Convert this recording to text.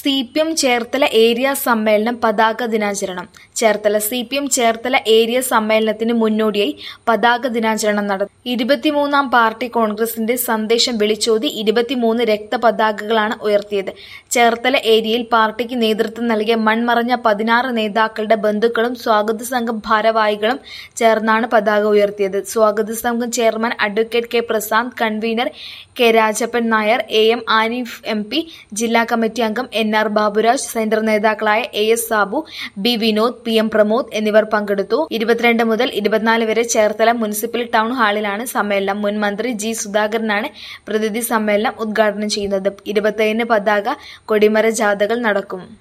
C P M Cherthala area സമ്മേളനം പതാക ദിനാചരണം Cherthala C P M Cherthala area സമ്മേളനത്തിന് മുന്നോടിയായി പതാക ദിനാചരണം നടന്നു ഇരുപത്തിമൂന്നാം പാർട്ടി കോൺഗ്രസിന്റെ സന്ദേശം വിളിച്ചോതി ഇരുപത്തിമൂന്ന് രക്തപതാകകളാണ് ഉയർത്തിയത് ചേർത്തല ഏരിയയിൽ പാർട്ടിക്ക് നേതൃത്വം നൽകിയ മൺമറഞ്ഞ പതിനാറ് നേതാക്കളുടെ ബന്ധുക്കളും സ്വാഗത സംഘം ഭാരവാഹികളും ചേർന്നാണ് പതാക ഉയർത്തിയത് സ്വാഗത സംഘം chairman advocate K Prasad convener K Rajappan Nair A M Ariff M P ജില്ലാ കമ്മിറ്റി അംഗം എൻ ആർ ബാബുരാജ് സെന്റർ നേതാക്കളായ A S Sabu B Vinod P M Pramod എന്നിവർ പങ്കെടുത്തു ഇരുപത്തിരണ്ട് മുതൽ ഇരുപത്തിനാല് വരെ ചേർത്തല മുനിസിപ്പൽ ടൗൺ ഹാളിലാണ് സമ്മേളനം മുൻ മന്ത്രി ജി സുധാകരനാണ് പ്രതിനിധി സമ്മേളനം ഉദ്ഘാടനം ചെയ്യുന്നത് ഇരുപത്തിയേഴിന് പതാക കൊടിമര ജാഥകൾ നടക്കും